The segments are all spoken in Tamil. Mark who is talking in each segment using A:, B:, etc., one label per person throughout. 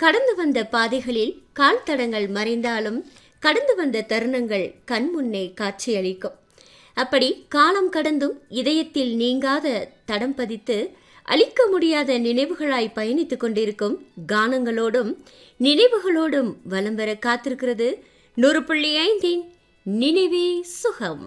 A: கடந்து வந்த பாதைகளில் கால் தடங்கள் மறைந்தாலும் கடந்து வந்த தருணங்கள் கண் முன்னே காட்சியளிக்கும் அப்படி காலம் கடந்தும் இதயத்தில் நீங்காத தடம் பதித்து அழிக்க முடியாத நினைவுகளாய் பயணித்துக் கொண்டிருக்கும் கானங்களோடும் நினைவுகளோடும் வலம் வர காத்திருக்கிறது நூறு புள்ளி ஐந்தின் நினைவே சுகம்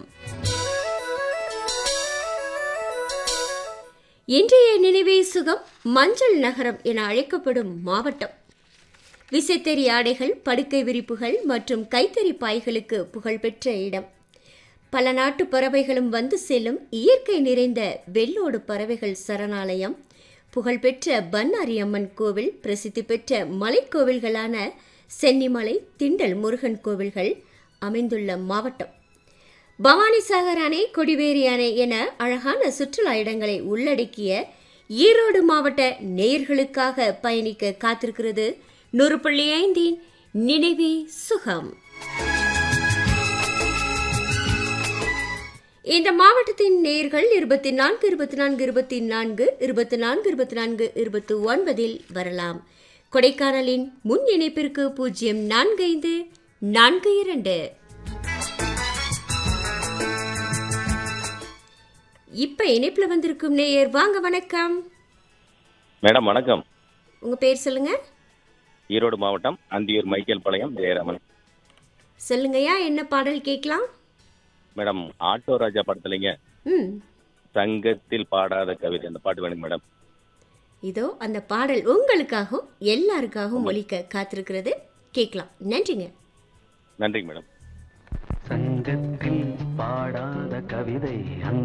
A: இன்றைய நினைவே சுகம் மஞ்சள் நகரம் என அழைக்கப்படும் மாவட்டம் விசைத்தறி ஆடைகள் படுக்கை விரிப்புகள் மற்றும் கைத்தறி பாய்களுக்கு புகழ்பெற்ற இடம் பல நாட்டு பறவைகளும் வந்து செல்லும் இயற்கை நிறைந்த வெள்ளோடு பறவைகள் சரணாலயம் புகழ்பெற்ற பன்னாரி அம்மன் கோவில் பிரசித்தி பெற்ற மலைக்கோவில்களான சென்னிமலை திண்டல் முருகன் கோவில்கள் அமைந்துள்ள மாவட்டம் பவானிசாகர் அணை கொடிவேரி அணை என அழகான சுற்றுலா இடங்களை உள்ளடக்கிய ஈரோடு மாவட்ட நேயர்களுக்காக பயணிக்க காத்திருக்கிறது நூறு புள்ளி ஐந்தின் நினைவே சுகம் இந்த மாவட்டத்தின் நேயர்கள் இருபத்தி நான்கு இருபத்தி நான்கு இருபத்தி நான்கு இருபத்தி நான்கு இருபத்தி நான்கு இருபத்தி ஒன்பதில் வரலாம் கொடைக்கானலின் முன் இணைப்பிற்கு பூஜ்ஜியம் நான்கு ஐந்து நான்கு இரண்டு இப்ப இணைப்புல வந்திருக்கும் நேயர் வாங்க வணக்கம்
B: மேடம் வணக்கம்
A: உங்க பேர் சொல்லுங்க
B: ஈரோடு மாவட்டம் அந்தியூர் மைக்கேல் பாளையம் ஜெயராமன்
A: சொல்லுங்கய்யா என்ன பாடல் கேட்கலாம்
B: மேடம் ஆட்டோ ராஜா படத்துலங்க
A: ம்
B: சங்கத்தில் பாடாத கவிதை அந்த பாட்டு வேணும் மேடம்
A: இதோ அந்த பாடல் உங்களுக்காகவும் எல்லாருக்காகவும் ஒலிக்க காத்திருக்கிறது கேட்கலாம் நன்றிங்க
B: நன்றிங்க மேடம்
C: சங்கத்தில் பாடாத கவிதை